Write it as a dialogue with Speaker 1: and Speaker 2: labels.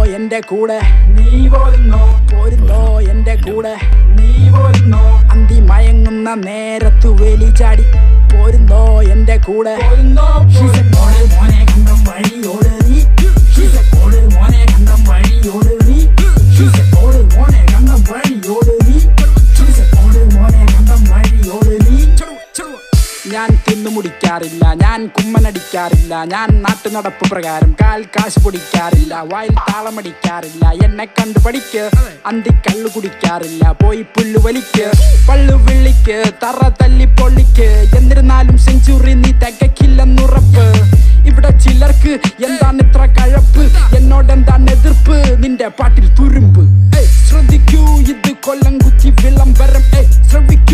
Speaker 1: എന്റെ കൂടെ
Speaker 2: നീ പോരുന്നോ
Speaker 1: പോരുന്നോ എന്റെ കൂടെ
Speaker 2: നീ പോരുന്നോ
Speaker 1: അന്തി മയങ്ങുന്ന നേരത്തു വേലി ചാടി പോരുന്നോ എന്റെ കൂടെ
Speaker 2: പോരുന്നോ ഷീസക്കോട് മോനെ കണ്ടം വഴിയോട് നീ ഷീസക്കോട് മോനെ കണ്ടം വഴിയോട് നീ ഷീസക്കോട് മോനെ കണ്ടം വഴിയോട് നീ ഷീസക്കോട് മോനെ കണ്ടം വഴിയോട് നീ
Speaker 1: ഞാൻ തിന്നു മുടിക്കാറില്ല ഞാൻ കുമ്മനടിക്കാറില്ല ഞാൻ നാട്ടു നടപ്പ് പ്രകാരം കാൽ കാശ് പൊടിക്കാറില്ല വായിൽ താളമടിക്കാറില്ല എന്നെ കണ്ടു പഠിക്ക് അന്തി കള്ളു കുടിക്കാറില്ല പോയി പുല്ലു വലിക്ക് പള്ളു വിളിക്ക് തറ തല്ലി പൊള്ളിക്ക് എന്നിരുന്നാലും സെഞ്ചുറി നീ തികക്കില്ലെന്നുറപ്പ് ഇവിടെ ചിലർക്ക് എന്താണ് ഇത്ര കഴപ്പ് എന്നോട് എന്താണ് എതിർപ്പ് നിന്റെ പാട്ടിൽ തുരുമ്പ് ഏയ്, ശ്രദ്ധിക്കൂ ഇത് കൊല്ലം കുത്തി വിളംബരം ഏയ്, ശ്രവിക്കൂ